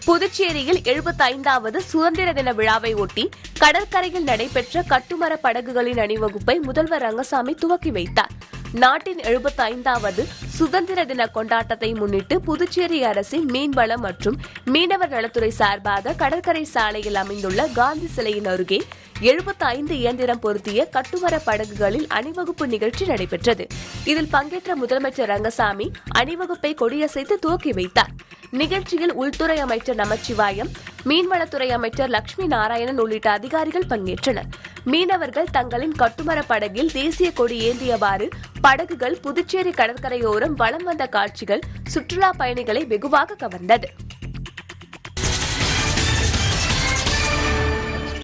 புதுச்சேரியில் எழுபத்தைந்தாவது சுதந்திர தின விழாவை ஒட்டி கடற்கரையில் நடைபெற்ற கட்டுமர படகுகளின் அணிவகுப்பை முதல்வர் ரங்கசாமி துவக்கி வைத்தார் நாட்டின் எழுபத்தைந்தாவது சுதந்திர தின கொண்டாட்டத்தை முன்னிட்டு புதுச்சேரி அரசின் மீன்வளம் மற்றும் மீனவர் நலத்துறை சார்பாக கடற்கரை சாலையில் அமைந்துள்ள காந்தி சிலையின் அருகே 75 இயந்திரம் பொருத்திய கட்டுமர படகுகளில் அணிவகுப்பு நிகழ்ச்சி நடைபெற்றது இதில் பங்கேற்ற முதலமைச்சர் ரங்கசாமி அணிவகுப்பை கொடியசைத்து துவக்கி வைத்தார் நிகழ்ச்சியில் உள்துறை அமைச்சர் நமச்சிவாயம் மீன்வளத்துறை அமைச்சர் லட்சுமி நாராயணன் உள்ளிட்ட அதிகாரிகள் பங்கேற்றனர் மீனவர்கள் தங்களின் கட்டுமர படகில் தேசிய கொடி ஏந்தியவாறு படகுகள் புதுச்சேரி கடற்கரையோரம் வலம் வந்த காட்சிகள் சுற்றுலா பயணிகளை வெகுவாக கவர்ந்தது